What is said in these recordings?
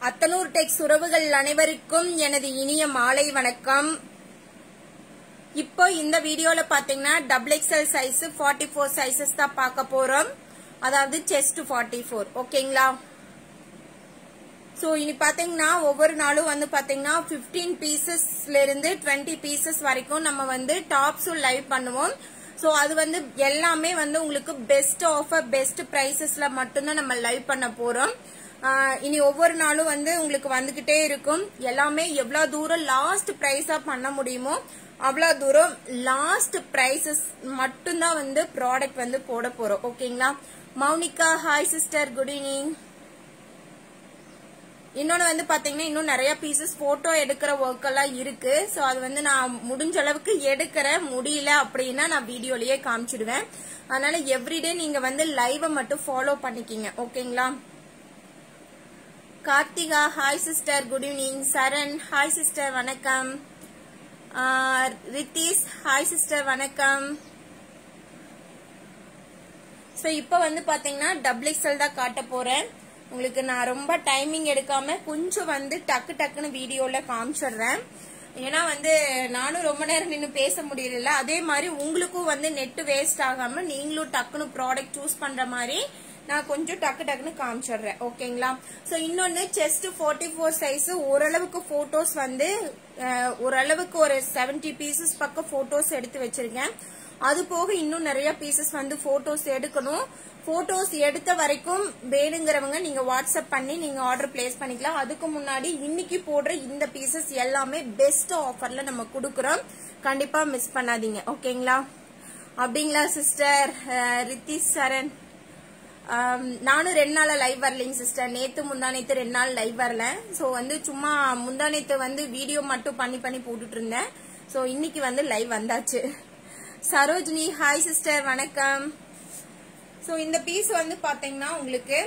அத்தனூர் டெக்ஸ் உறவுகள் அனைவருக்கும் எனது இனிய மாலை வணக்கம் இப்போ இந்த வீடியோல பாத்தீங்கன்னா double XL size 44 four sizes தான் பார்க்க போறோம் அதாவது செஸ்ட் 44 ஃபோர் ஓகேங்களா ஸோ இனி பாத்தீங்கன்னா ஒவ்வொரு நாளும் வந்து பாத்தீங்கன்னா 15 பீசஸ்ல இருந்து 20 பீசஸ் வரைக்கும் நம்ம வந்து டாப்ஸும் லைவ் பண்ணுவோம் ஸோ அது வந்து எல்லாமே வந்து உங்களுக்கு பெஸ்ட் ஆஃபர் பெஸ்ட் ப்ரைசஸ்ல மட்டும்தான் நம்ம லைவ் பண்ண போறோம் ஆஹ் இனி ஒவ்வொரு நாளும் வந்து உங்களுக்கு வந்துகிட்டே இருக்கும் எல்லாமே எவ்வளவு தூரம் லாஸ்ட் ப்ரைஸா பண்ண முடியுமோ அவ்வளவு தூரம் லாஸ்ட் ப்ரைசஸ் மட்டும்தான் வந்து ப்ராடக்ட் வந்து போட போறோம் ஓகேங்களா Mounika hi sister good evening இன்னொன்னு வந்து பாத்தீங்கன்னா இன்னும் நிறைய பீசஸ் போட்டோ எடுக்கிற ஒர்க் எல்லாம் இருக்கு சோ அது வந்து நான் முடிஞ்ச அளவுக்கு எடுக்கிறேன் முடியல அப்படின்னா நான் வீடியோலயே காமிச்சிடுவேன் அதனால எவ்ரிடே நீங்க வந்து லைவ மட்டும் ஃபாலோ பண்ணிக்கிங்க ஓகேங்களா Karthika hi sister good evening Saran hi sister வணக்கம் ஆஹ் ரித்தீஷ் ஹாய் சிஸ்டர் வணக்கம் ஸோ இப்போ வந்து பாத்தீங்கன்னா டபுள் எக்ஸ்எல் தான் காட்ட போறேன் உங்களுக்கு நான் ரொம்ப டைமிங் எடுக்காம கொஞ்சம் வந்து டக்கு டக்குன்னு வீடியோல காமிச்சிடுறேன் ஏன்னா வந்து நானும் ரொம்ப நேரம் நின்று பேச முடியல அதே மாதிரி உங்களுக்கும் வந்து நெட் வேஸ்ட் ஆகாம நீங்களும் டக்குன்னு ப்ராடக்ட் சூஸ் பண்ற மாதிரி நான் கொஞ்சம் டக்கு டக்குன்னு காமிச்சிடுறேன் ஓகேங்களா ஸோ இன்னொன்னு செஸ்ட் ஃபார்ட்டி ஃபோர் சைஸ் ஓரளவுக்கு போட்டோஸ் வந்து அஹ், ஓரளவுக்கு ஒரு செவன்டி பீசஸ் பக்கம் போட்டோஸ் எடுத்து வச்சிருக்கேன் அது போக இன்னும் நிறைய பீசஸ் வந்து போட்டோஸ் எடுக்கணும் போட்டோஸ் எடுத்த வரைக்கும் வேணுங்கிறவங்க நீங்க வாட்ஸ்அப் பண்ணி நீங்க ஆர்டர் பிளேஸ் பண்ணிக்கலாம் அதுக்கு முன்னாடி இன்னைக்கு போடுற இந்த பீசஸ் எல்லாமே பெஸ்ட் ஆஃபர்ல நம்ம கொடுக்கறோம் கண்டிப்பா மிஸ் பண்ணாதீங்க ஓகேங்களா அப்படிங்களா சிஸ்டர் ரித்திஷ் சரண் ஆம், நானும் ரெண்டு நாளா லைவ் வரலைங்க சிஸ்டர் நேத்து முந்தா நேத்து ரெண்டு நாள் லைவ் வரல சோ வந்து சும்மா முந்தா நேத்து வந்து வீடியோ மட்டும் பண்ணி பண்ணி போட்டுட்டு இருந்தேன் சோ இன்னைக்கு வந்து லைவ் வந்தாச்சு சரோஜினி ஹாய் சிஸ்டர் வணக்கம் சோ இந்த பீஸ் வந்து பாத்தீங்கன்னா உங்களுக்கு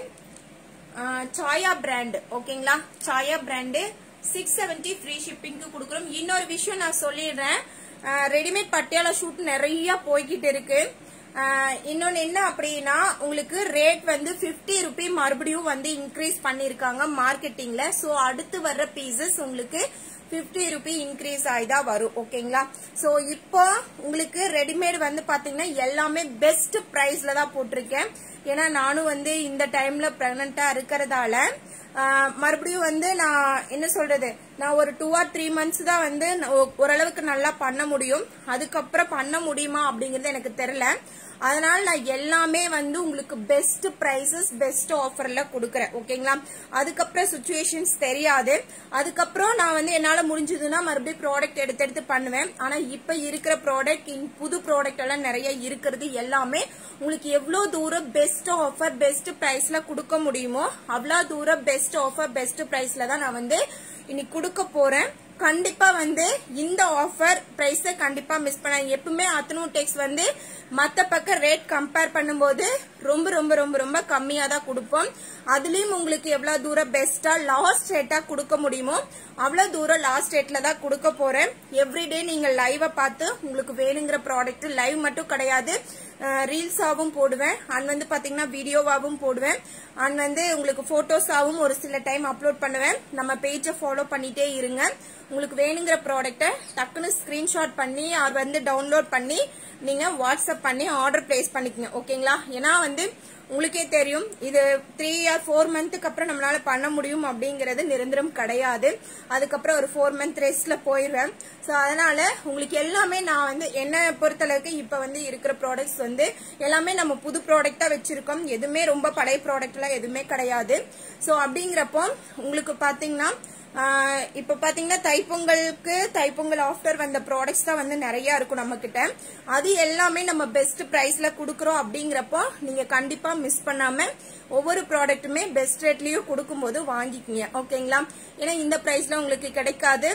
சாயா பிராண்ட் ஓகேங்களா Saaya brand six seventy free ஷிப்பிங்க்கு கொடுக்குறோம் இன்னொரு விஷயம் நான் சொல்லிடுறேன் ரெடிமேட் பட்டியாலா ஷூட் நிறைய போய்கிட்டு இருக்கு ஆஹ் இன்னொன்னு என்ன அப்படின்னா உங்களுக்கு ரேட் வந்து 50 ருபி மறுபடியும் வந்து இன்க்ரீஸ் பண்ணிருக்காங்க மார்க்கெட்டிங்ல சோ அடுத்து வர்ற பீசஸ் உங்களுக்கு 50 ருபி இன்க்ரீஸ் ஆயிதான் வரும் ஓகேங்களா சோ இப்போ உங்களுக்கு ரெடிமேட் வந்து பாத்தீங்கன்னா எல்லாமே பெஸ்ட் பிரைஸ்ல தான் போட்டிருக்கேன் ஏன்னா நானும் வந்து இந்த டைம்ல பிரெக்னண்டா இருக்கிறதால ஆஹ் மறுபடியும் வந்து நான் என்ன சொல்றது நான் ஒரு டூ ஆர் த்ரீ மந்த்ஸ் தான் வந்து நான் ஓ- ஓரளவுக்கு நல்லா பண்ண முடியும் அதுக்கப்புறம் பண்ண முடியுமா அப்படிங்கறது எனக்கு தெரியல அதனால நான் எல்லாமே வந்து உங்களுக்கு பெஸ்ட் பிரைசஸ் பெஸ்ட் ஆஃபர்ல கொடுக்கறேன் ஓகேங்களா அதுக்கப்புறம் சுச்சுவேஷன்ஸ் தெரியாது அதுக்கப்புறம் நான் வந்து என்னால முடிஞ்சதுன்னா மறுபடியும் ப்ராடக்ட் எடுத்து எடுத்து பண்ணுவேன் ஆனா இப்ப இருக்கிற ப்ராடக்ட் புது ப்ராடக்ட் எல்லாம் நிறைய இருக்கிறது எல்லாமே உங்களுக்கு எவ்வளவு தூரம் பெஸ்ட் ஆஃபர் பெஸ்ட் பிரைஸ்ல கொடுக்க முடியுமோ அவ்வளவு தூரம் பெஸ்ட் ஆஃபர் பெஸ்ட் பிரைஸ்ல தான் நான் வந்து இன்னைக்கு கொடுக்க போறேன் கண்டிப்பா வந்து இந்த ஆஃபர் பிரைஸ கண்டிப்பா மிஸ் பண்ண எப்பவுமே அத்தனூர் டெக்ஸ் வந்து மத்த பக்கம் ரேட் கம்பேர் பண்ணும்போது ரொம்ப ரொம்ப ரொம்ப ரொம்ப கம்மியா தான் கொடுப்போம் அதுலயும் உங்களுக்கு எவ்வளவு தூரம் பெஸ்டா லாஸ்ட் ரேட்டா கொடுக்க முடியுமோ அவ்வளவு தூரம் லாஸ்ட் ரேட்ல தான் கொடுக்க போறேன் எவ்ரிடே நீங்க லைவ பார்த்து உங்களுக்கு வேணுங்கிற ப்ராடக்ட் லைவ் மட்டும் கிடையாது ரீல்ஸாவும் போடுவேன் அண்ட் வந்து பாத்தீங்கன்னா வீடியோவாவும் போடுவேன் அண்ட் வந்து உங்களுக்கு போட்டோஸாவும் ஒரு சில டைம் அப்லோட் பண்ணுவேன் நம்ம பேஜை ஃபாலோ பண்ணிட்டே இருங்க உங்களுக்கு வேணுங்கிற ப்ராடக்ட்டை டக்குன்னு ஸ்கிரீன்ஷாட் பண்ணி அது வந்து டவுன்லோட் பண்ணி நீங்க வாட்ஸ்அப் பண்ணி ஆர்டர் பிளேஸ் பண்ணிக்கங்க ஓகேங்களா ஏன்னா வந்து உங்களுக்கே தெரியும் இது த்ரீ ஆர் ஃபோர் மந்த்துக்கு அப்புறம் நம்மளால பண்ண முடியும் அப்படிங்கறது நிரந்தரம் கிடையாது அதுக்கப்புறம் ஒரு ஃபோர் மந்த் ரெஸ்ட்ல போயிடுவேன் ஸோ அதனால உங்களுக்கு எல்லாமே நான் வந்து என்ன பொறுத்தளவுக்கு இப்ப வந்து இருக்கிற ப்ராடக்ட்ஸ் வந்து எல்லாமே நம்ம புது ப்ராடக்டா வச்சிருக்கோம் எதுவுமே ரொம்ப பழைய ப்ராடக்ட் எல்லாம் எதுவுமே கிடையாது ஸோ அப்படிங்கிறப்போ உங்களுக்கு பாத்தீங்கன்னா ஆஹ் இப்ப பாத்தீங்கன்னா தைப்பொங்கலுக்கு தைப்பொங்கல் ஆஃப்டர் வந்த ப்ராடக்ட்ஸ் தான் வந்து நிறைய இருக்கும் நம்ம கிட்ட அது எல்லாமே நம்ம பெஸ்ட் பிரைஸ்ல குடுக்கறோம் அப்படிங்கிறப்போ நீங்க கண்டிப்பா மிஸ் பண்ணாம ஒவ்வொரு ப்ராடக்ட்டுமே பெஸ்ட் ரேட்லயும் கொடுக்கும்போது வாங்கிக்கங்க ஓகேங்களா ஏன்னா இந்த பிரைஸ்ல உங்களுக்கு கிடைக்காது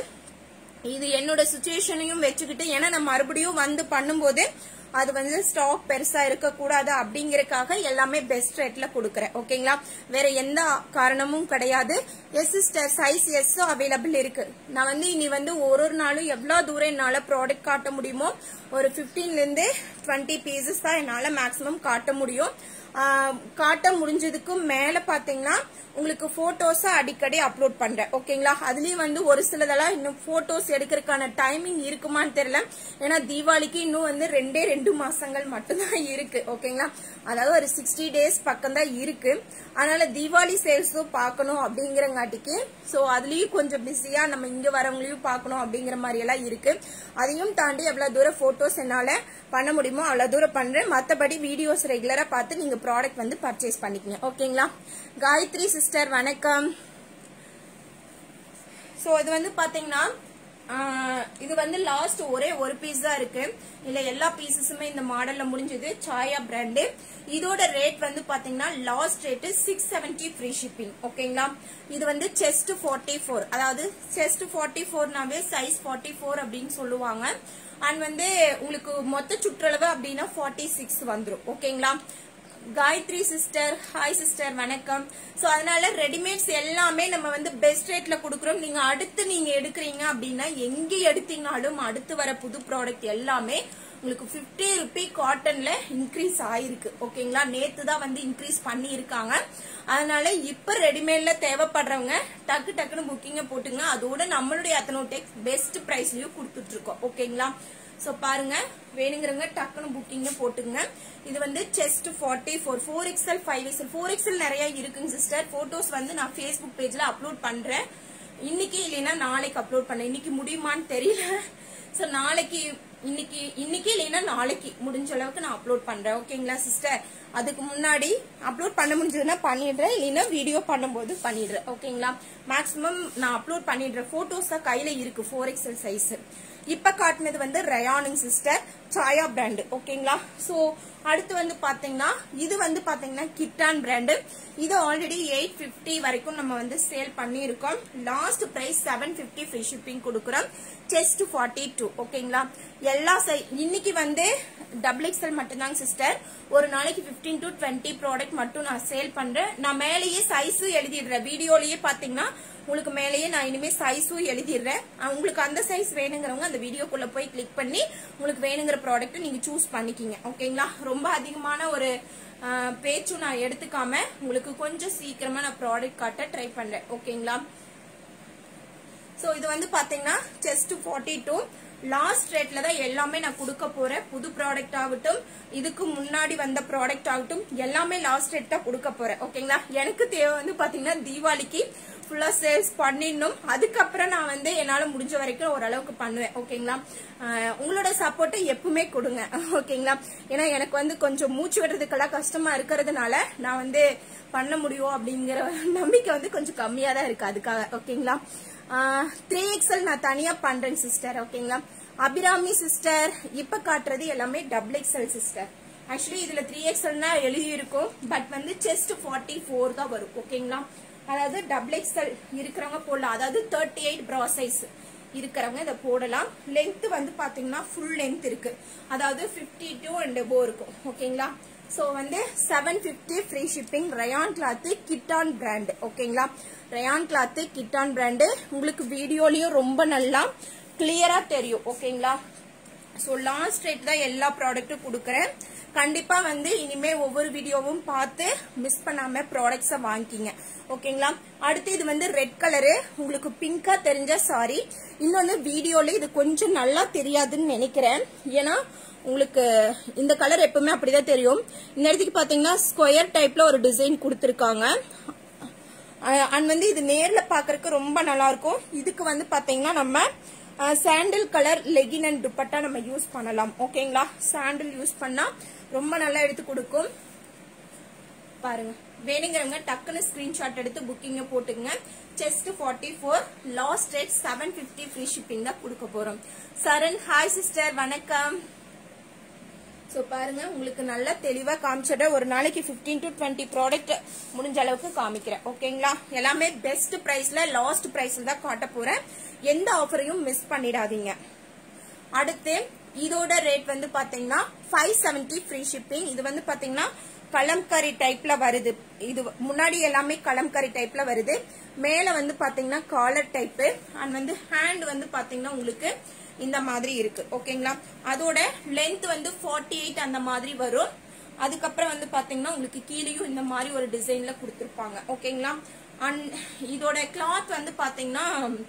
இது என்னோட சுச்சுவேஷனையும் வச்சுக்கிட்டு ஏன்னா நான் மறுபடியும் வந்து பண்ணும்போது அது வந்து ஸ்டாக் பெருசா இருக்க கூடாது அப்படிங்கறக்காக எல்லாமே பெஸ்ட் ரேட்ல கொடுக்கறேன் ஓகேங்களா வேற எந்த காரணமும் கிடையாது yes sister size S available இருக்கு நான் வந்து இனி வந்து ஒரு ஒரு நாளும் எவ்வளவு தூரம் என்னால ப்ராடக்ட் காட்ட முடியுமோ ஒரு 15 ல இருந்து டுவெண்ட்டி பீசஸ் தான் என்னால மேக்ஸிமம் காட்ட முடியும் காட்ட முடிஞ்சதுக்கும் மேல பாத்தீங்கன்னா உங்களுக்கு போட்டோஸா அடிக்கடி அப்லோட் பண்றேன் ஓகேங்களா அதுலயும் வந்து ஒரு சிலதெல்லாம் இன்னும் போட்டோஸ் எடுக்கிறதுக்கான டைமிங் இருக்குமான்னு தெரியல ஏன்னா தீபாவளிக்கு இன்னும் வந்து ரெண்டே ரெண்டு மாசங்கள் மட்டும்தான் இருக்கு ஓகேங்களா அதாவது ஒரு சிக்ஸ்டி டேஸ் பக்கம் தான் இருக்கு அதனால தீபாவளி சேல்ஸும் பார்க்கணும் அப்படிங்கிறங்காட்டிக்கு ஸோ அதுலயும் கொஞ்சம் பிஸியா நம்ம இங்க வரவங்களையும் பார்க்கணும் அப்படிங்கிற மாதிரி எல்லாம் இருக்கு அதையும் தாண்டி எவ்வளவு தூரம் போட்டோஸ் என்னால பண்ண முடியுமோ அவ்வளவு தூரம் பண்றேன் மத்தபடி வீடியோஸ் ரெகுலரா பார்த்து நீங்க ப்ராடக்ட் வந்து பர்ச்சேஸ் பண்ணிக்கங்க ஓகேங்களா காயத்ரி சிஸ்டர் வணக்கம் சோ இது வந்து பாத்தீங்கன்னா ஆஹ், இது வந்து லாஸ்ட் ஒரே ஒரு பீஸ் தான் இருக்கு இல்ல எல்லா பீசஸுமே இந்த மாடல்ல முடிஞ்சது சாயா பிராண்டு இதோட ரேட் வந்து பாத்தீங்கன்னா last rate six seventy free shipping ஓகேங்களா இது வந்து செஸ்ட் ஃபார்ட்டி ஃபோர் அதாவது செஸ்ட் ஃபார்ட்டி ஃபோர்னாவே சைஸ் ஃபார்ட்டி ஃபோர் அப்படின்னு சொல்லுவாங்க அண்ட் வந்து உங்களுக்கு மொத்த சுற்றளவு அப்படின்னா ஃபார்ட்டி சிக்ஸ் வந்துரும் ஓகேங்களா காயத்ரி சிஸ்டர் ஹாய் சிஸ்டர் வணக்கம் சோ அதனால ரெடிமேட்ஸ் எல்லாமே நம்ம வந்து பெஸ்ட் ரேட்ல கொடுக்குறோம் நீங்க அடுத்து நீங்க எடுக்கிறீங்க அப்படின்னா எங்க எடுத்தீங்கனாலும் அடுத்து வர புது ப்ராடக்ட் எல்லாமே உங்களுக்கு 50 ருபி காட்டன்ல இன்க்ரீஸ் ஆயிருக்கு ஓகேங்களா நேத்து தான் வந்து இன்க்ரீஸ் பண்ணி இருக்காங்க அதனால இப்ப ரெடிமேட்ல தேவைப்படுறவங்க டக்கு டக்குன்னு புக்கிங்க போட்டுங்க அதோட நம்மளுடைய அத்தனோடெக்ஸ் பெஸ்ட் பிரைஸ்லயும் கொடுத்துட்டு இருக்கோம் ஓகேங்களா சோ பாருங்க வேணுங்கிறவங்க டக்குன்னு புக்கிங்க போட்டுங்க இது வந்து chest forty four four XL five XL four XL நிறைய இருக்குங்க சிஸ்டர் போட்டோஸ் வந்து நான் ஃபேஸ்புக் பேஜ்ல அப்லோட் பண்றேன் இன்னைக்கு இல்லைன்னா நாளைக்கு அப்லோட் பண்ணேன் இன்னைக்கு முடியுமான்னு தெரியல சோ நாளைக்கு இன்னைக்கு இன்னைக்கு இல்லைன்னா நாளைக்கு முடிஞ்ச அளவுக்கு நான் அப்லோட் பண்றேன் ஓகேங்களா சிஸ்டர் அதுக்கு முன்னாடி அப்லோட் பண்ண முடிஞ்சதுன்னா பண்ணிடுறேன் இல்லைன்னா வீடியோ பண்ணும்போது பண்ணிடுறேன் ஓகேங்களா மேக்ஸிமம் நான் அப்லோட் பண்ணிடுறேன் போட்டோஸ் தான் கையில இருக்கு ஃபோர் எக்ஸ்எல் சைஸ் இப்ப காட்டினது வந்து ரயானுங் சிஸ்டர் சாயா பிராண்ட் ஓகேங்களா சோ அடுத்து வந்து பாத்தீங்கன்னா இது வந்து பாத்தீங்கன்னா கிட்டான் பிராண்ட் இது ஆல்ரெடி எயிட் பிப்டி வரைக்கும் நம்ம வந்து சேல் பண்ணியிருக்கோம் last price seven fifty free shipping கொடுக்குறோம் செஸ்ட் ஃபார்ட்டி டூ ஓகேங்களா எல்லா சை இன்னைக்கு வந்து டபுள் எக்ஸ்எல் மட்டும்தாங்க சிஸ்டர் ஒரு நாளைக்கு 15 டு டுவெண்ட்டி ப்ராடக்ட் மட்டும் நான் சேல் பண்றேன் நான் மேலேயே சைஸ் எழுதிடுறேன் வீடியோலயே பாத்தீங்கன்னா உங்களுக்கு மேலேயே நான் இனிமே சைஸும் எழுதிடுறேன் அஹ் உங்களுக்கு அந்த சைஸ் வேணுங்கிறவங்க அந்த வீடியோக்குள்ள போய் கிளிக் பண்ணி உங்களுக்கு வேணுங்கிற ப்ராடக்ட் நீங்க சூஸ் பண்ணிக்கிங்க ஓகேங்களா ரொம்ப அதிகமான ஒரு அஹ், பேச்சும் நான் எடுத்துக்காம உங்களுக்கு கொஞ்சம் சீக்கிரமா நான் ப்ராடக்ட் காட்ட ட்ரை பண்றேன் ஓகேங்களா சோ இது வந்து பாத்தீங்கன்னா செஸ்ட் ஃபார்ட்டி டூ லாஸ்ட் ரேட்ல தான் எல்லாமே நான் கொடுக்க போறேன் புது ப்ராடக்ட் ஆகட்டும் இதுக்கு முன்னாடி வந்த ப்ராடக்ட் ஆகட்டும் எல்லாமே லாஸ்ட் ரேட் தான் கொடுக்க போறேன் ஓகேங்களா எனக்கு தேவை வந்து பாத்தீங்கன்னா தீபாவளிக்கு ஃபுல்லா சேல்ஸ் பண்ணிடணும் அதுக்கப்புறம் நான் வந்து என்னால முடிஞ்ச வரைக்கும் ஓரளவுக்கு பண்ணுவேன் ஓகேங்களா ஆஹ் உங்களோட சப்போர்ட்டை எப்பவுமே கொடுங்க ஓகேங்களா ஏன்னா எனக்கு வந்து கொஞ்சம் மூச்சு விடுறதுக்கெல்லாம் கஷ்டமா இருக்கிறதுனால நான் வந்து பண்ண முடியும் அப்படிங்கிற நம்பிக்கை வந்து கொஞ்சம் கம்மியா தான் இருக்கு அதுக்காக ஓகேங்களா த்ரீ எக்ஸ்எல் நான் தனியா பண்றேன் சிஸ்டர் ஓகேங்களா அபிராமி சிஸ்டர் இப்ப காட்டுறது எல்லாமே டபுள் எக்ஸ்எல் சிஸ்டர் ஆக்சுவலி இதுல த்ரீ எக்ஸ்எல்னா எழுதி இருக்கும் பட் வந்து செஸ்ட் ஃபார்ட்டி ஃபோர் தான் வரும் ஓகேங்களா அதாவது டபுள் எக்ஸ்எல் இருக்கிறவங்க போடலாம் அதாவது தேர்ட்டி எயிட் ப்ரா சைஸ் இருக்கிறவங்க இதை போடலாம் லென்த் வந்து பாத்தீங்கன்னா ஃபுல் லென்த் இருக்கு அதாவது 52 டூ அண்ட் எபோ இருக்கும் ஓகேங்களா சோ வந்து seven fifty free shipping rayon cloth Kittan brand ஓகேங்களா ரயான் கிளாத் கிட்டான் பிராண்டு உங்களுக்கு வீடியோலயும் ரொம்ப நல்லா கிளியரா தெரியும் ஓகேங்களா ஸோ லாஸ்ட் ரேட் தான் எல்லா ப்ராடக்ட்டும் கொடுக்குறேன் கண்டிப்பா வந்து இனிமே ஒவ்வொரு வீடியோவும் பார்த்து மிஸ் பண்ணாம ப்ராடக்ட்ஸை வாங்கிக்கிங்க ஓகேங்களா அடுத்து இது வந்து ரெட் கலரு உங்களுக்கு பிங்கா தெரிஞ்ச சாரி இன்னொன்னு வீடியோல இது கொஞ்சம் நல்லா தெரியாதுன்னு நினைக்கிறேன் ஏன்னா உங்களுக்கு இந்த கலர் எப்பவுமே அப்படிதான் தெரியும் இந்த இடத்துக்கு பாத்தீங்கன்னா ஸ்கொயர் டைப்ல ஒரு டிசைன் கொடுத்துருக்காங்க அண்ட் வந்து இது நேர்ல பாக்குறதுக்கு ரொம்ப நல்லா இருக்கும் இதுக்கு வந்து பாத்தீங்கன்னா நம்ம sandal colour legging and dupatta நம்ம யூஸ் பண்ணலாம் ஓகேங்களா சாண்டில் யூஸ் பண்ணா ரொம்ப நல்லா எடுத்து கொடுக்கும் பாருங்க வேணுங்கிறவங்க டக்குன்னு ஸ்கிரீன்ஷாட் எடுத்து புக்கிங்க போட்டுங்க chest forty four last rate seven fifty free shipping தான் கொடுக்க போறோம் சரண் ஹாய் சிஸ்டர் வணக்கம் சோ பாருங்க உங்களுக்கு நல்லா தெளிவா காமிச்சிட ஒரு நாளைக்கு 15 டு டுவெண்ட்டி ப்ராடக்ட் முடிஞ்ச அளவுக்கு காமிக்கிறேன் ஓகேங்களா எல்லாமே பெஸ்ட் பிரைஸ்ல லாஸ்ட் பிரைஸ்ல தான் காட்ட போறேன் எந்த ஆஃபரையும் மிஸ் பண்ணிடாதீங்க அடுத்து இதோட ரேட் வந்து பாத்தீங்கன்னா ஃபைவ் செவன்டி ஃப்ரீ ஷிப்பிங் இது வந்து பாத்தீங்கன்னா கலம்கரி டைப்ல வருது இது முன்னாடி எல்லாமே கலம்கரி டைப்ல வருது மேல வந்து பாத்தீங்கன்னா காலர் டைப் அண்ட் வந்து ஹேண்ட் வந்து பாத்தீங்கன்னா உங்களுக்கு இந்த மாதிரி இருக்கு ஓகேங்களா அதோட லென்த் வந்து 48 எயிட் அந்த மாதிரி வரும் அதுக்கப்புறம் வந்து பாத்தீங்கன்னா உங்களுக்கு கீழேயும் இந்த மாதிரி ஒரு டிசைன்ல கொடுத்துருப்பாங்க ஓகேங்களா அண்ட் இதோட கிளாத் வந்து பாத்தீங்கன்னா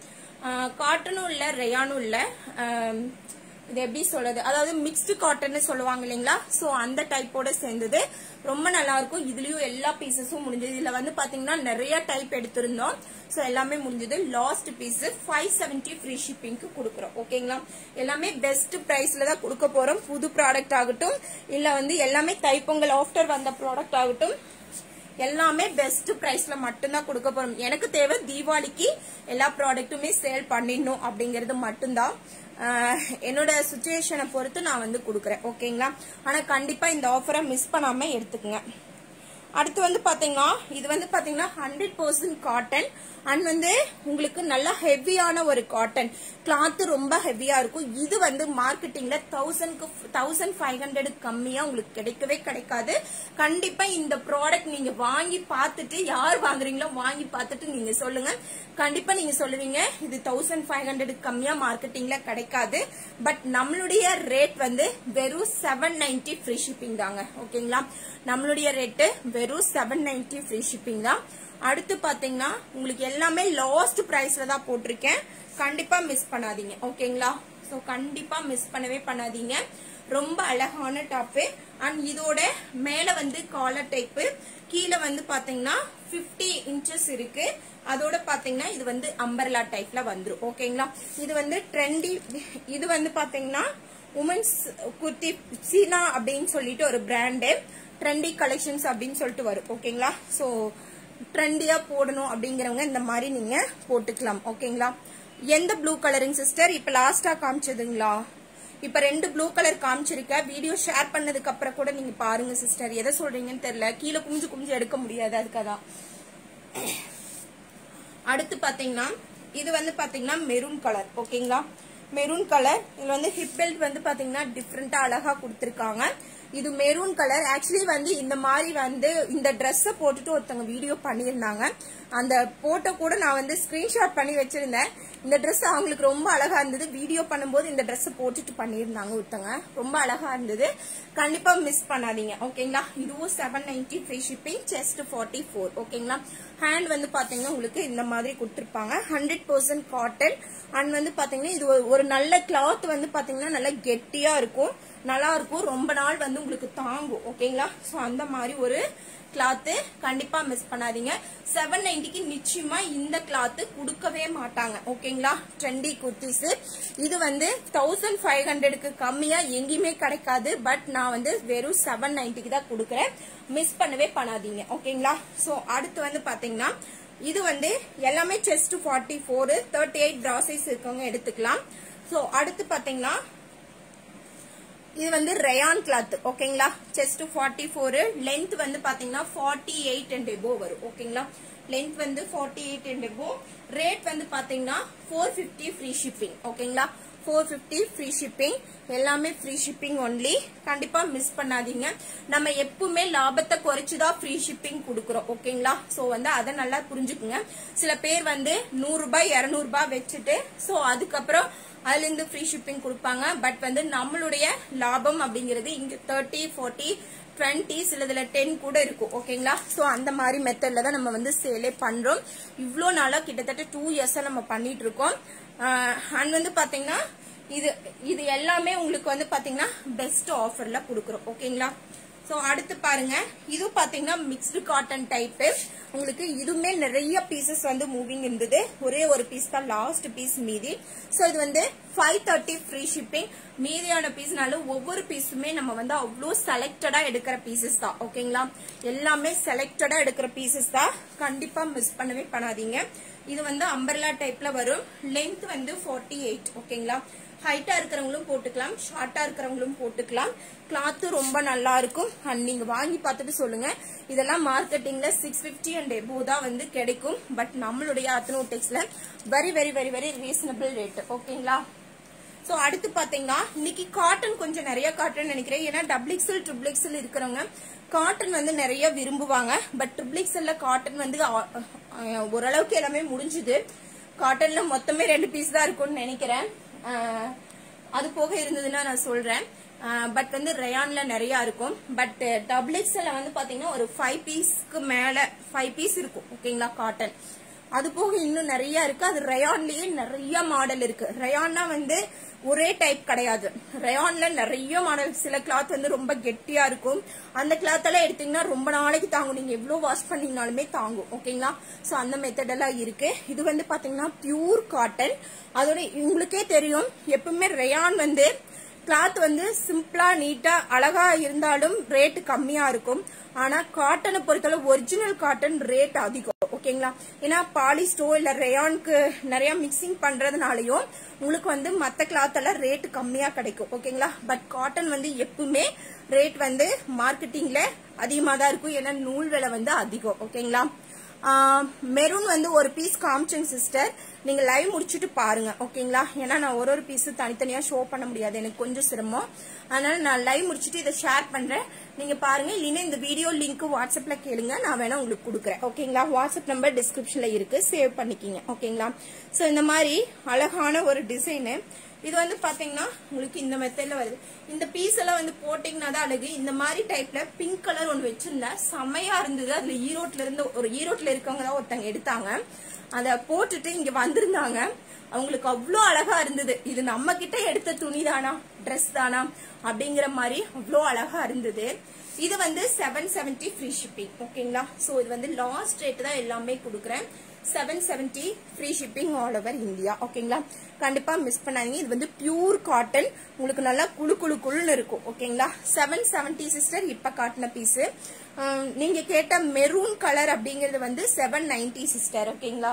காட்டனும் இல்ல ரயானும் இல்ல ஆம், இது எப்படி சொல்றது அதாவது மிக்ஸ்டு காட்டன் சொல்லுவாங்க இல்லைங்களா சோ அந்த டைப்போட சேர்ந்தது ரொம்ப நல்லா இருக்கும் இதுலயும் எல்லா பீசஸும் முடிஞ்சது இதுல வந்து பாத்தீங்கன்னா நிறைய டைப் எடுத்திருந்தோம் சோ எல்லாமே முடிஞ்சது last piece five seventy free ஷிப்பிங்க்கு கொடுக்குறோம் ஓகேங்களா எல்லாமே பெஸ்ட் பிரைஸ்ல தான் கொடுக்க போறோம் புது ப்ராடக்ட் ஆகட்டும் இல்ல வந்து எல்லாமே தைப்பொங்கல் ஆஃப்டர் வந்த ப்ராடக்ட் ஆகட்டும் எல்லாமே பெஸ்ட் பிரைஸ்ல மட்டும்தான் கொடுக்க போறோம் எனக்கு தேவை தீபாவளிக்கு எல்லா ப்ராடக்ட்டுமே சேல் பண்ணிடணும் அப்படிங்கறது மட்டும்தான் ஆஹ் என்னோட சுச்சுவேஷனை பொறுத்து நான் வந்து கொடுக்குறேன் ஓகேங்களா ஆனா கண்டிப்பா இந்த ஆஃபரை மிஸ் பண்ணாம எடுத்துக்கங்க அடுத்து வந்து பாத்தீங்கன்னா இது வந்து பாத்தீங்கன்னா ஹண்ட்ரட் பர்சன்ட் காட்டன் அண்ட் வந்து உங்களுக்கு நல்ல ஹெவியான ஒரு காட்டன் கிளாத் ரொம்ப ஹெவியா இருக்கும் இது வந்து மார்க்கெட்டிங்ல தௌசண்ட்க்கு தௌசண்ட் ஃபைவ் ஹண்ட்ரட் கம்மியா உங்களுக்கு கிடைக்கவே கிடைக்காது கண்டிப்பா இந்த ப்ராடக்ட் நீங்க வாங்கி பார்த்துட்டு யார் வாங்குறீங்களோ வாங்கி பார்த்துட்டு நீங்க சொல்லுங்க கண்டிப்பா நீங்க சொல்லுவீங்க இது தௌசண்ட் ஃபைவ் ஹண்ட்ரட் கம்மியா மார்க்கெட்டிங்ல கிடைக்காது பட் நம்மளுடைய ரேட் வந்து வெறும் செவன் நைன்டி ஃப்ரீ ஷிப்பிங் தாங்க ஓகேங்களா நம்மளுடைய ரேட்டு வெறும் செவன் நைன்டி ஃப்ரீ ஷிப்பிங் தான் அடுத்து பாத்தீங்கன்னா உங்களுக்கு எல்லாமே லாஸ்ட் பிரைஸ்ல தான் போட்டிருக்கேன் கண்டிப்பா மிஸ் பண்ணாதீங்க ஓகேங்களா சோ கண்டிப்பா மிஸ் பண்ணவே பண்ணாதீங்க ரொம்ப அழகான டாப்பு அண்ட் இதோட மேல வந்து காலர் டைப்பு கீழே வந்து பாத்தீங்கன்னா 50 இன்ச்சஸ் இருக்கு அதோட பாத்தீங்கன்னா இது வந்து அம்பர்லா டைப்ல வந்துரும் ஓகேங்களா இது வந்து ட்ரெண்டி இது வந்து பாத்தீங்கன்னா உமன்ஸ் குர்த்தி சீனா அப்படின்னு சொல்லிட்டு ஒரு பிராண்டு ட்ரெண்டி கலெக்ஷன்ஸ் அப்படின்னு சொல்லிட்டு வரும் ஓகேங்களா சோ ட்ரெண்டியா போடணும் அப்படிங்கிறவங்க இந்த மாதிரி நீங்க போட்டுக்கலாம் ஓகேங்களா எந்த ப்ளூ கலரிங் சிஸ்டர் இப்ப லாஸ்டா காமிச்சதுங்களா இப்ப ரெண்டு ப்ளூ கலர் காமிச்சிருக்க வீடியோ ஷேர் பண்ணதுக்கு அப்புறம் கூட நீங்க பாருங்க சிஸ்டர் எதை சொல்றீங்கன்னு தெரியல கீழே குமிஞ்சு குமிஞ்சு எடுக்க முடியாது அதுக்காதான் அடுத்து பாத்தீங்கன்னா இது வந்து பாத்தீங்கன்னா மெரூன் கலர் ஓகேங்களா மெரூன் கலர் இதுல வந்து ஹிப் பெல்ட் வந்து பாத்தீங்கன்னா டிஃப்ரெண்டா அழகா கொடுத்திருக்காங்க இது மெரூன் கலர் ஆக்சுவலி வந்து இந்த மாதிரி வந்து இந்த ட்ரெஸ்ஸை போட்டுட்டு ஒருத்தவங்க வீடியோ பண்ணியிருந்தாங்க அந்த போட்டோ கூட நான் வந்து ஸ்கிரீன்ஷாட் பண்ணி வச்சிருந்தேன் இந்த Dress அவங்களுக்கு ரொம்ப அழகா இருந்தது வீடியோ பண்ணும்போது இந்த Dress போட்டுட்டு பண்ணியிருந்தாங்க ஒருத்தவங்க ரொம்ப அழகா இருந்தது கண்டிப்பா மிஸ் பண்ணாதீங்க ஓகேங்களா இதுவும் seven ninety free shipping chest forty four ஓகேங்களா ஹேண்ட் வந்து பாத்தீங்கன்னா உங்களுக்கு இந்த மாதிரி கொடுத்துருப்பாங்க ஹண்ட்ரட் பர்சன்ட் காட்டன் அண்ட் வந்து பாத்தீங்கன்னா இது ஒரு- ஒரு நல்ல கிளாத் வந்து பாத்தீங்கன்னா நல்ல கெட்டியா இருக்கும் நல்லா இருக்கும் ரொம்ப நாள் வந்து உங்களுக்கு தாங்கும் ஓகேங்களா சோ அந்த மாதிரி ஒரு கிளாத்து கண்டிப்பா மிஸ் பண்ணாதீங்க செவன் நைன்டிக்கு நிச்சயமா இந்த கிளாத்து கொடுக்கவே மாட்டாங்க ஓகேங்களா ட்ரெண்டி குர்த்திஸ் இது வந்து தௌசண்ட் ஃபைவ் ஹண்ட்ரடுக்கு கம்மியா எங்கேயுமே கிடைக்காது பட் நான் வந்து வெறும் செவன் நைன்டிக்கு தான் கொடுக்குறேன் மிஸ் பண்ணவே பண்ணாதீங்க ஓகேங்களா சோ அடுத்து வந்து பாத்தீங்கன்னா இது வந்து எல்லாமே chest forty four thirty eight bra size இருக்கவங்க எடுத்துக்கலாம் சோ அடுத்து பாத்தீங்கன்னா இது வந்து ரயான் கிளாத் ஓகேங்களா செஸ்ட் ஃபார்ட்டி ஃபோர் லென்த் வந்து பாத்தீங்கன்னா ஃபார்ட்டி எயிட் அண்ட் எபோ வரும் ஓகேங்களா லென்த் வந்து forty eight and above rate வந்து பாத்தீங்கன்னா ஃபோர் ஃபிஃப்டி ஃப்ரீ ஷிப்பிங் ஓகேங்களா ஃபோர் ஃபிஃப்டி ஃப்ரீ ஷிப்பிங் எல்லாமே ஃப்ரீ ஷிப்பிங் ஒன்லி கண்டிப்பா மிஸ் பண்ணாதீங்க நம்ம எப்பவுமே லாபத்தை குறைச்சுதான் ஃப்ரீ ஷிப்பிங் கொடுக்குறோம் ஓகேங்களா சோ வந்து அதை நல்லா புரிஞ்சுக்குங்க சில பேர் வந்து நூறு ரூபாய் இருநூறு ரூபாய் வச்சுட்டு சோ அதுக்கப்புறம் அதுல இருந்து ஃப்ரீ ஷிப்பிங் கொடுப்பாங்க பட் வந்து நம்மளுடைய லாபம் அப்படிங்கிறது இங்க தேர்ட்டி ஃபார்ட்டி டுவெண்ட்டி சிலதுல டென் கூட இருக்கும் ஓகேங்களா சோ அந்த மாதிரி மெத்தட்ல தான் நம்ம வந்து சேலே பண்றோம் இவ்வளோ நாளா கிட்டத்தட்ட டூ இயர்ஸா நம்ம பண்ணிட்டு இருக்கோம் அண்ட் வந்து பாத்தீங்கன்னா இது இது எல்லாமே உங்களுக்கு வந்து பாத்தீங்கன்னா பெஸ்ட் ஆஃபர்ல கொடுக்குறோம் ஓகேங்களா சோ அடுத்து பாருங்க இது பாத்தீங்கன்னா மிக்ஸ்டு காட்டன் டைப் உங்களுக்கு இதுவுமே நிறைய பீசஸ் வந்து மூவிங் இருந்தது ஒரே ஒரு பீஸ் தான் லாஸ்ட் பீஸ் மீதி சோ இது வந்து ஃபைவ் தேர்ட்டி ஃப்ரீ ஷிப்பிங் மீதியான பீஸ்னாலும் ஒவ்வொரு பீஸுமே நம்ம வந்து அவ்வளோ செலக்டடா எடுக்கிற பீசஸ் தான் ஓகேங்களா எல்லாமே செலக்டடா எடுக்கிற பீசஸ் தான் கண்டிப்பா மிஸ் பண்ணவே பண்ணாதீங்க இது வந்து அம்பர்லா டைப்ல வரும் லென்த் வந்து 48 எயிட் ஓகேங்களா ஹைட்டா இருக்கிறவங்களும் போட்டுக்கலாம் ஷார்ட்டா இருக்கிறவங்களும் போட்டுக்கலாம் கிளாத் ரொம்ப நல்லா இருக்கும் அண்ட் நீங்க வாங்கி பார்த்துட்டு சொல்லுங்க இதெல்லாம் மார்க்கெட்டிங்ல சிக்ஸ் பிப்டி அண்ட் எபோ தான் வந்து கிடைக்கும் பட் நம்மளுடைய அத்தனோடெக்ஸ்ல very very very very reasonable rate ஓகேங்களா சோ அடுத்து பாத்தீங்கன்னா இன்னைக்கு காட்டன் கொஞ்சம் நிறைய காட்டன் நினைக்கிறேன் ஏன்னா டபுள் எக்ஸல் ட்ரிபிள் எக்ஸல் இருக்கிறவங்க காட்டன் வந்து நிறைய விரும்புவாங்க பட் ட்ரிபிள் எக்ஸல்ல காட்டன் வந்து ஆ- ஆ- ஓரளவுக்கு எல்லாமே முடிஞ்சுது காட்டன்ல மொத்தமே ரெண்டு பீஸ் தான் இருக்கும்னு நினைக்கிறேன் ஆஹ் அது போக இருந்ததுன்னா நான் சொல்றேன் பட் வந்து ரயான்ல நிறைய இருக்கும் பட் டபுள் எக்ஸ்எல்ல வந்து பாத்தீங்கன்னா ஒரு ஃபைவ் பீஸ்க்கு மேல ஃபைவ் பீஸ் இருக்கும் ஓகேங்களா காட்டன் அது போக இன்னும் நிறைய இருக்கு அது ரயான்லயே நிறைய மாடல் இருக்கு ரயான்னா வந்து ஒரே டைப் கிடையாது ரயான்ல நிறைய மாடல் சில கிளாத் வந்து ரொம்ப கெட்டியா இருக்கும் அந்த கிளாத் எல்லாம் எடுத்தீங்கன்னா ரொம்ப நாளைக்கு தாங்கும் நீங்க எவ்வளவு வாஷ் பண்ணீங்கனாலுமே தாங்கும் ஓகேங்களா சோ அந்த மெத்தட் எல்லாம் இருக்கு இது வந்து பாத்தீங்கன்னா பியூர் காட்டன் அதோட உங்களுக்கே தெரியும் எப்பவுமே ரயான் வந்து கிளாத் வந்து சிம்பிளா நீட்டா அழகா இருந்தாலும் ரேட் கம்மியா இருக்கும் ஆனா காட்டனை பொறுத்தளவு ஒரிஜினல் காட்டன் ரேட் அதிகம் ஓகேங்களா ஏன்னா பாலிஸ்டோ இல்ல ரேயானுக்கு நிறைய மிக்சிங் பண்றதுனாலயும் உங்களுக்கு வந்து மத்த கிளாத் எல்லாம் ரேட் கம்மியா கிடைக்கும் ஓகேங்களா பட் காட்டன் வந்து எப்பவுமே ரேட் வந்து மார்க்கெட்டிங்ல அதிகமா தான் இருக்கும் ஏன்னா நூல் விலை வந்து அதிகம் ஓகேங்களா மெரூன் வந்து ஒரு பீஸ் காமிச்சேங்க சிஸ்டர் நீங்க லைவ் முடிச்சுட்டு பாருங்க ஓகேங்களா ஏன்னா நான் ஒரு ஒரு பீஸ் தனித்தனியா ஷோ பண்ண முடியாது எனக்கு கொஞ்சம் சிரமம் அதனால நான் லைவ் முடிச்சுட்டு இதை ஷேர் பண்றேன் நீங்க பாருங்க இல்லைன்னா இந்த வீடியோ லிங்க் வாட்ஸ்அப்ல கேளுங்க நான் வேணா உங்களுக்கு கொடுக்குறேன் ஓகேங்களா வாட்ஸ்அப் நம்பர் டிஸ்கிரிப்ஷன்ல இருக்கு சேவ் பண்ணிக்கிங்க ஓகேங்களா சோ இந்த மாதிரி அழகான ஒரு டிசைனு இது வந்து பாத்தீங்கன்னா உங்களுக்கு இந்த மெத்தட்ல வருது இந்த பீஸ் எல்லாம் வந்து போட்டீங்கன்னா தான் அழகு இந்த மாதிரி டைப்ல பிங்க் கலர் ஒன்று வச்சிருந்தேன் செமையா இருந்தது அதுல ஈரோட்ல இருந்து ஒரு ஈரோட்ல இருக்கவங்க தான் ஒருத்தங்க எடுத்தாங்க அத போட்டுட்டு இங்க வந்திருந்தாங்க அவங்களுக்கு அவ்வளோ அழகா இருந்தது இது நம்ம கிட்ட எடுத்த துணி தானா ட்ரெஸ் தானா அப்படிங்கிற மாதிரி அவ்வளோ அழகா இருந்தது இது வந்து செவன் செவன்டி ஃப்ரீ ஷிப்பிங் ஓகேங்களா ஸோ இது வந்து லாஸ்ட் ரேட் தான் எல்லாமே கொடுக்குறேன் seven seventy free shipping all over India ஓகேங்களா கண்டிப்பா மிஸ் பண்ணாதீங்க இது வந்து பியூர் காட்டன் உங்களுக்கு நல்லா குழு குழு குழுன்னு இருக்கும் ஓகேங்களா செவன் செவன்டி சிஸ்டர் இப்ப காட்டின பீஸ் நீங்க கேட்ட மெரூன் கலர் அப்படிங்கறது வந்து செவன் நைன்டி சிஸ்டர் ஓகேங்களா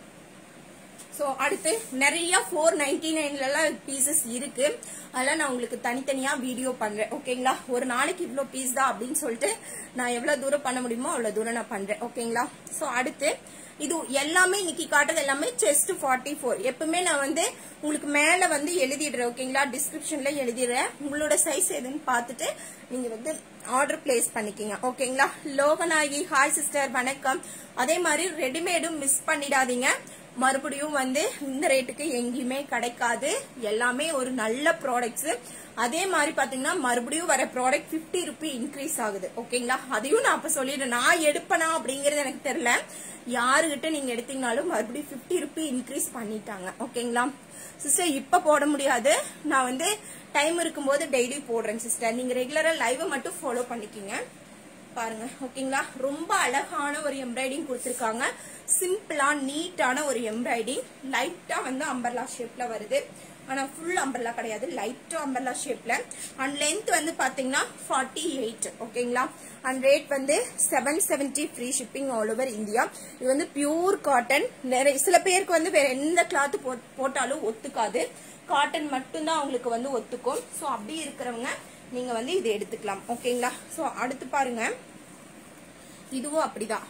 ஸோ அடுத்து நிறைய ஃபோர் நைன்டி நைன்லலாம் பீசஸ் இருக்கு அதெல்லாம் நான் உங்களுக்கு தனித்தனியா வீடியோ பண்றேன் ஓகேங்களா ஒரு நாளைக்கு இவ்வளோ பீஸ் தான் அப்படின்னு சொல்லிட்டு நான் எவ்வளவு தூரம் பண்ண முடியுமோ அவ்வளவு தூரம் நான் பண்றேன் ஓகேங்களா ஸோ அடுத்து இது எல்லாமே இன்னைக்கு காட்டுறது எல்லாமே செஸ்ட் ஃபார்ட்டி ஃபோர் எப்பவுமே நான் வந்து உங்களுக்கு மேல வந்து எழுதிடுறேன் ஓகேங்களா டிஸ்கிரிப்ஷன்ல எழுதிடுறேன் உங்களோட சைஸ் எதுன்னு பார்த்துட்டு நீங்க வந்து ஆர்டர் பிளேஸ் பண்ணிக்கிங்க ஓகேங்களா லோகநாயகி ஹாய் சிஸ்டர் வணக்கம் அதே மாதிரி ரெடிமேடும் மிஸ் பண்ணிடாதீங்க மறுபடியும் வந்து இந்த ரேட்டுக்கு எங்கேயுமே கிடைக்காது எல்லாமே ஒரு நல்ல ப்ராடக்ட்ஸ் அதே மாதிரி பாத்தீங்கன்னா மறுபடியும் வர ப்ராடக்ட் பிப்டி ருபி இன்க்ரீஸ் ஆகுது ஓகேங்களா அதையும் நான் அப்ப சொல்லிடுறேன் நான் எடுப்பனா அப்படிங்கறது எனக்கு தெரியல யாருகிட்ட நீங்க எடுத்தீங்கனாலும் மறுபடியும் பிப்டி ருபி இன்க்ரீஸ் பண்ணிட்டாங்க ஓகேங்களா சிஸ்டர் இப்ப போட முடியாது நான் வந்து டைம் இருக்கும்போது டெய்லி போடுறேன் சிஸ்டர் நீங்க ரெகுலரா லைவ் மட்டும் ஃபாலோ பண்ணிக்கிங்க பாருங்க ஓகேங்களா ரொம்ப அழகான ஒரு எம்ப்ராய்டிங் கொடுத்துருக்காங்க சிம்பிளா நீட்டான ஒரு எம்ப்ராய்டிங் லைட்டா வந்து அம்பர்லா ஷேப்ல வருது ஆனா ஃபுல் அம்பர்லா கிடையாது லைட்டா அம்பர்லா ஷேப்ல அண்ட் லென்த் வந்து பாத்தீங்கன்னா ஃபார்ட்டி எயிட் ஓகேங்களா அண்ட் ரேட் வந்து seven seventy free shipping all over India இது வந்து பியூர் காட்டன் நிறைய சில பேருக்கு வந்து வேற எந்த கிளாத் போட்டாலும் ஒத்துக்காது காட்டன் மட்டும்தான் அவங்களுக்கு வந்து ஒத்துக்கும் ஸோ அப்படி இருக்கிறவங்க நீங்க வந்து இதை எடுத்துக்கலாம் ஓகேங்களா ஸோ அடுத்து பாருங்க இதுவும் அப்படிதான்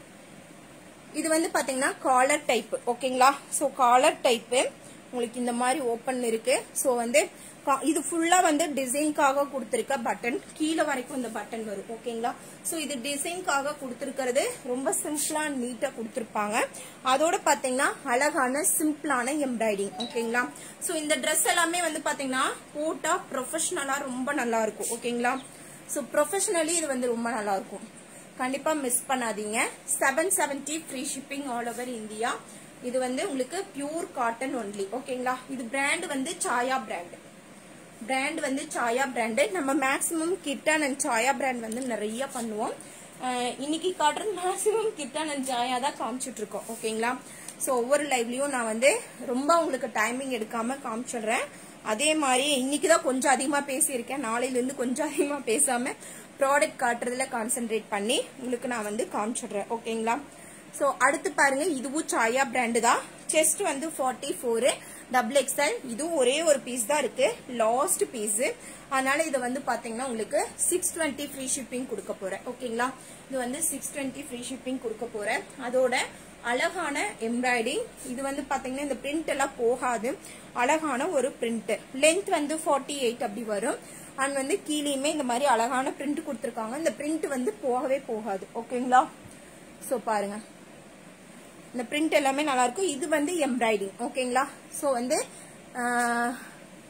இது வந்து பாத்தீங்கன்னா காலர் டைப் ஓகேங்களா ஸோ காலர் டைப்பு உங்களுக்கு இந்த மாதிரி ஓப்பன் இருக்கு ஸோ வந்து இது ஃபுல்லா வந்து டிசைன்காக கொடுத்துருக்க பட்டன் கீழே வரைக்கும் இந்த பட்டன் வரும் ஓகேங்களா ஸோ இது டிசைன்காக கொடுத்துருக்கிறது ரொம்ப சிம்பிளா நீட்டா கொடுத்துருப்பாங்க அதோட பாத்தீங்கன்னா அழகான சிம்பிளான எம்ப்ராய்டிங் ஓகேங்களா ஸோ இந்த ட்ரெஸ் எல்லாமே வந்து பாத்தீங்கன்னா போட்டா ப்ரொஃபஷனலா ரொம்ப நல்லா இருக்கும் ஓகேங்களா ஸோ ப்ரொஃபஷனலி இது வந்து ரொம்ப நல்லா இருக்கும் கண்டிப்பா மிஸ் பண்ணாதீங்க seven seventy free shipping all over India இது வந்து உங்களுக்கு பியூர் காட்டன் ஒன்லி ஓகேங்களா இது பிராண்ட் வந்து சாயா பிராண்ட் பிராண்ட் வந்து சாயா பிராண்டு நம்ம maximum Kittan and Saaya brand வந்து நிறைய பண்ணுவோம் இன்னைக்கு காட்டுறது மேக்ஸிமம் கிட்டான் அண்ட் சாயா தான் காமிச்சிட்டு இருக்கோம் ஓகேங்களா ஸோ ஒவ்வொரு லைவ்லயும் நான் வந்து ரொம்ப உங்களுக்கு டைமிங் எடுக்காம காமிச்சிடுறேன் அதே மாதிரி இன்னைக்கு தான் கொஞ்சம் அதிகமா பேசியிருக்கேன் நாளையில இருந்து கொஞ்சம் அதிகமா பேசாம ப்ராடக்ட் காட்டுறதுல கான்சென்ட்ரேட் பண்ணி உங்களுக்கு நான் வந்து காமிச்சிடுறேன் ஓகேங்களா ஸோ அடுத்து பாருங்க இதுவும் சாயா பிராண்டு தான் செஸ்ட் வந்து ஃபார்ட்டி ஃபோரு டபுள் எக்ஸ்எல் இதுவும் ஒரே ஒரு பீஸ் தான் இருக்கு லாஸ்ட் பீஸ் அதனால இதை வந்து பாத்தீங்கன்னா உங்களுக்கு சிக்ஸ் டுவெண்ட்டி ஃப்ரீ ஷிப்பிங் கொடுக்க போறேன் ஓகேங்களா இது வந்து சிக்ஸ் டுவெண்ட்டி ஃப்ரீ ஷிப்பிங் கொடுக்க போறேன் அதோட அழகான எம்ப்ராய்டிங் இது வந்து பாத்தீங்கன்னா இந்த பிரிண்ட் எல்லாம் போகாது அழகான ஒரு பிரிண்ட் லென்த் வந்து ஃபார்ட்டி எயிட் அப்படி வரும் அண்ட் வந்து கீழேயுமே இந்த மாதிரி அழகான பிரிண்ட் கொடுத்துருக்காங்க இந்த பிரிண்ட் வந்து போகவே போகாது ஓகேங்களா ஸோ பாருங்க இந்த பிரிண்ட் எல்லாமே நல்லா இருக்கும் இது வந்து எம்ப்ராய்டிங் ஓகேங்களா ஸோ வந்து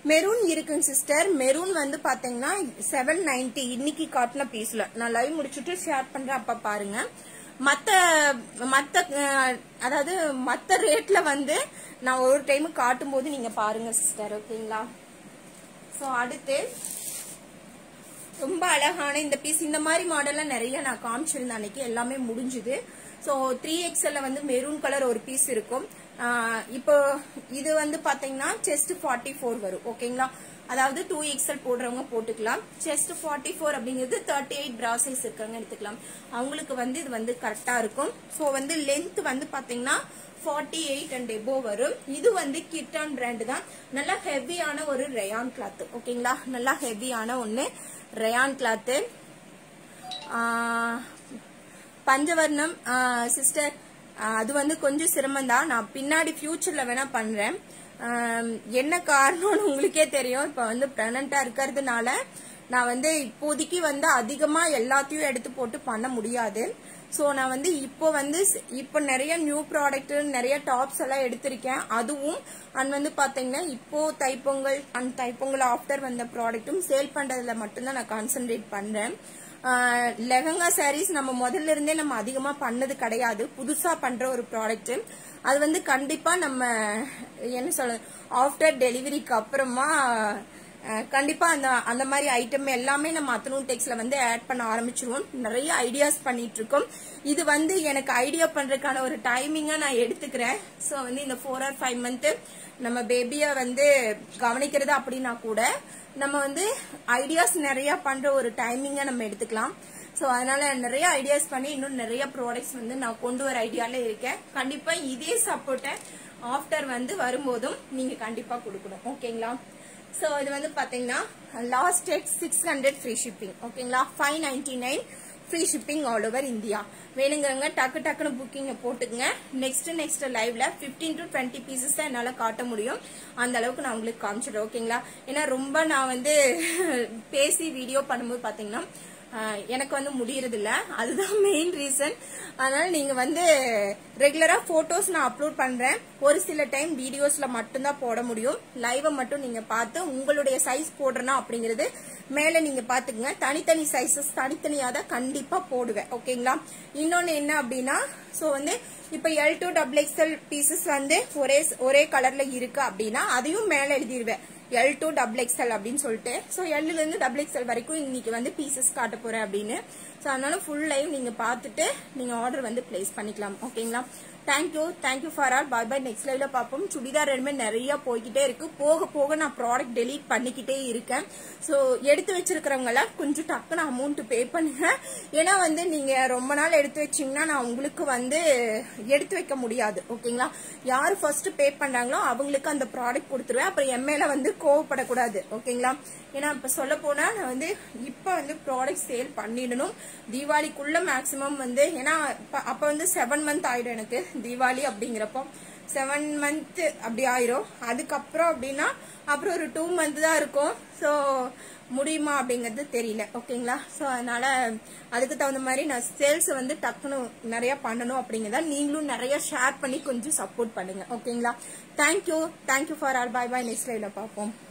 மெரூன் இருக்குங்க சிஸ்டர் மெரூன் வந்து பாத்தீங்கன்னா செவன் நைன்டி இன்னைக்கு காட்டின பீஸ்ல நான் லைவ் முடிச்சுட்டு ஷேர் பண்றேன் அப்ப பாருங்க மத்த மத்த அஹ், அதாவது மத்த ரேட்ல வந்து நான் ஒரு டைம் காட்டும் போது நீங்க பாருங்க சிஸ்டர் ஓகேங்களா சோ அடுத்து ரொம்ப அழகான இந்த பீஸ் இந்த மாதிரி மாடல்லாம் நிறைய நான் காமிச்சிருந்தேன் அன்னைக்கு எல்லாமே முடிஞ்சுது ஸோ த்ரீ எக்ஸ்எல்ல வந்து மெரூன் கலர் ஒரு பீஸ் இருக்கும் ஆஹ் இப்போ இது வந்து பாத்தீங்கன்னா செஸ்ட் ஃபார்ட்டி ஃபோர் வரும் ஓகேங்களா அதாவது டூ எக்ஸ்எல் போடுறவங்க போட்டுக்கலாம் செஸ்ட் ஃபார்ட்டி ஃபோர் அப்படிங்கிறது தேர்ட்டி எயிட் பிரா சைஸ் இருக்கவங்க எடுத்துக்கலாம் அவங்களுக்கு வந்து இது வந்து கரெக்டா இருக்கும் ஸோ வந்து லென்த் வந்து பாத்தீங்கன்னா ஃபார்ட்டி எயிட் அண்ட் எபோ வரும் இது வந்து கிட்டான் பிராண்ட் தான் நல்லா ஹெவியான ஒரு ரயான் கிளாத் ஓகேங்களா நல்லா ஹெவியான ஒன்னு ரயான் கிளாத்து பஞ்சவர்ணம் சிஸ்டர் அது வந்து கொஞ்சம் சிரமம் தான் நான் பின்னாடி ஃபியூச்சர்ல வேணா பண்றேன் ஆஹ் என்ன காரணம்னு உங்களுக்கே தெரியும் இப்ப வந்து பிரெக்னண்டா இருக்கிறதுனால நான் வந்து இப்போதைக்கு வந்து அதிகமா எல்லாத்தையும் எடுத்து போட்டு பண்ண முடியாது ஸோ நான் வந்து இப்போ வந்து ஸ்- இப்போ நிறைய நியூ ப்ராடக்ட் நிறைய டாப்ஸ் எல்லாம் எடுத்திருக்கேன் அதுவும் அண்ட் வந்து பாத்தீங்கன்னா இப்போ தைப்பொங்கல் அண்ட் தைப்பொங்கல் ஆஃப்டர் வந்த ப்ராடக்ட்டும் சேல் பண்றதுல மட்டும்தான் நான் கான்சென்ட்ரேட் பண்றேன் லெஹங்கா சாரீஸ் நம்ம முதல்ல இருந்தே நம்ம அதிகமா பண்ணது கிடையாது புதுசா பண்ற ஒரு ப்ராடக்ட் அது வந்து கண்டிப்பா நம்ம என்ன சொல்ல ஆஃப்டர் டெலிவரிக்கு அப்புறமா அஹ், கண்டிப்பா அந்த அந்த மாதிரி ஐட்டம் எல்லாமே நம்ம அத்தனூர் டெக்ஸ்ல வந்து ஆட் பண்ண ஆரம்பிச்சிருவோம் நிறைய ஐடியாஸ் பண்ணிட்டு இருக்கோம் இது வந்து எனக்கு ஐடியா பண்றதுக்கான ஒரு டைமிங்கா நான் எடுத்துக்கிறேன் ஸோ வந்து இந்த ஃபோர் ஆர் ஃபைவ் மந்த் நம்ம பேபிய வந்து கவனிக்கிறது அப்படின்னா கூட நம்ம வந்து ஐடியாஸ் நிறைய பண்ற ஒரு டைமிங்கா நம்ம எடுத்துக்கலாம் ஸோ அதனால நிறைய ஐடியாஸ் பண்ணி இன்னும் நிறைய ப்ராடக்ட்ஸ் வந்து நான் கொண்டு வர ஐடியால இருக்கேன் கண்டிப்பா இதே சப்போர்ட்டை ஆஃப்டர் வந்து வரும்போதும் நீங்க கண்டிப்பா கொடுக்கணும் ஓகேங்களா ஸோ இது வந்து பாத்தீங்கன்னா last date six hundred free shipping ஓகேங்களா five ninety nine free shipping all over India வேணுங்கிறவங்க டக்கு டக்குன்னு புக்கிங்க போட்டுக்கங்க நெக்ஸ்ட் நெக்ஸ்ட் லைவ்ல 15 டு டுவெண்ட்டி பீசஸ் தான் என்னால காட்ட முடியும் அந்த அளவுக்கு நான் உங்களுக்கு காமிச்சிடுறேன் ஓகேங்களா ஏன்னா ரொம்ப நான் வந்து பேசி வீடியோ பண்ணும்போது பாத்தீங்கன்னா ஆஹ், எனக்கு வந்து முடியறது இல்ல அதுதான் மெயின் ரீசன் அதனால நீங்க வந்து ரெகுலரா போட்டோஸ் நான் அப்லோட் பண்றேன் ஒரு சில டைம் வீடியோஸ்ல மட்டும்தான் போட முடியும் லைவை மட்டும் நீங்க பார்த்து உங்களுடைய சைஸ் போடுறனா அப்படிங்கறது மேல நீங்க பாத்துக்கங்க தனித்தனி சைசஸ் தனித்தனியா தான் கண்டிப்பா போடுவேன் ஓகேங்களா இன்னொன்னு என்ன அப்படின்னா சோ வந்து இப்ப L two double XL pieces வந்து ஒரே ஒரே கலர்ல இருக்கு அப்படின்னா அதையும் மேல எழுதிடுவேன் எல் டூ டபுள் எக்ஸ்எல் அப்படின்னு சொல்லிட்டு ஸோ எல்லுல இருந்து டபுள் எக்ஸ்எல் வரைக்கும் இன்னைக்கு வந்து பீசஸ் காட்ட போறேன் அப்படின்னு ஸோ அதனால ஃபுல் லைவ் நீங்க பார்த்துட்டு நீங்க ஆர்டர் வந்து பிளேஸ் பண்ணிக்கலாம் ஓகேங்களா thank you thank you for all bye bye next லைவ்ல பார்ப்போம் சுடிதார் ரெண்டுமே நிறைய போய்கிட்டே இருக்கு போக போக நான் ப்ராடக்ட் டெலீட் பண்ணிக்கிட்டே இருக்கேன் ஸோ எடுத்து வச்சிருக்கிறவங்க எல்லாம் கொஞ்சம் டக்குன்னு அமௌண்ட் பே பண்ணுங்க ஏன்னா வந்து நீங்க ரொம்ப நாள் எடுத்து வச்சீங்கன்னா நான் உங்களுக்கு வந்து எடுத்து வைக்க முடியாது ஓகேங்களா யார் ஃபர்ஸ்ட் பே பண்றாங்களோ அவங்களுக்கு அந்த ப்ராடக்ட் கொடுத்துருவேன் அப்புறம் எம்ஏல வந்து கோவப்படக்கூடாது ஓகேங்களா ஏன்னா இப்ப சொல்ல போனா நான் வந்து இப்ப வந்து ப்ராடக்ட் சேல் பண்ணிடணும் தீபாவளிக்குள்ள மேக்சிமம் வந்து ஏன்னா இப்ப- அப்ப வந்து செவன் மந்த் ஆயிடும் எனக்கு தீபாவளி அப்படிங்கிறப்போ செவன் மந்த் அப்படி ஆயிரும் அதுக்கப்புறம் அப்படின்னா அப்புறம் ஒரு டூ மந்த் தான் இருக்கும் ஸோ முடியுமா அப்படிங்கிறது தெரியல ஓகேங்களா ஸோ அதனால அதுக்கு தகுந்த மாதிரி நான் சேல்ஸ் வந்து டக்குன்னு நிறைய பண்ணணும் அப்படிங்கிறத நீங்களும் நிறைய ஷேர் பண்ணி கொஞ்சம் சப்போர்ட் பண்ணுங்க ஓகேங்களா thank you thank you for all bye bye next லைவ்ல பார்ப்போம்